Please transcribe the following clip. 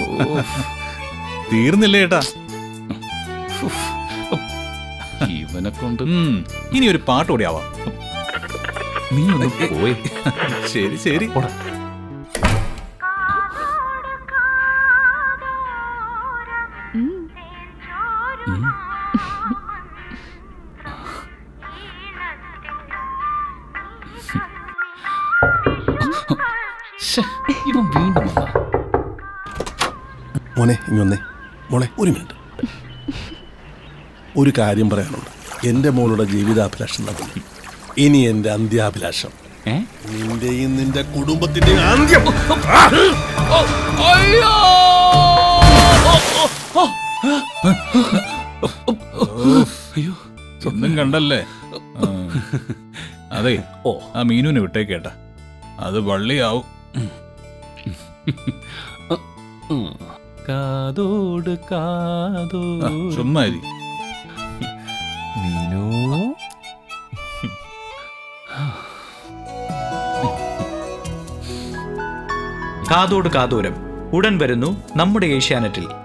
തീർന്നില്ലേ ഏട്ടാ ഇവനെ കൊണ്ട് ഉം, ഇനി ഒരു പാട്ട് കൂടി ആവാം നീ ഒന്ന് പോയി ശരി ശരി ശ്ശെ, ഇവൻ വീണ്ടും വന്നാ മോനെ ഇനി വന്നേ മോളെ ഒരു മിനിറ്റ് ഒരു കാര്യം പറയാനുണ്ട് എൻ്റെ മോളുടെ ജീവിതാഭിലാഷം നടന്നു ഇനി എൻ്റെ അന്ത്യാഭിലാഷം ഏ നിന്റെയും നിന്റെ കുടുംബത്തിന്റെയും അന്ത്യം അയ്യോ ഒന്നും കണ്ടല്ലേ ആ. അതെ ഓ ആ മീനുവിനെ വിട്ടേക്കേട്ടാ അത് വള്ളിയാവും കാതോട് ആ, കാതോ ചുമ്മാ ഇരി. മീനു കാതോട് കാതോരം ഉടൻ വരുന്നു നമ്മുടെ ഏഷ്യാനെറ്റിൽ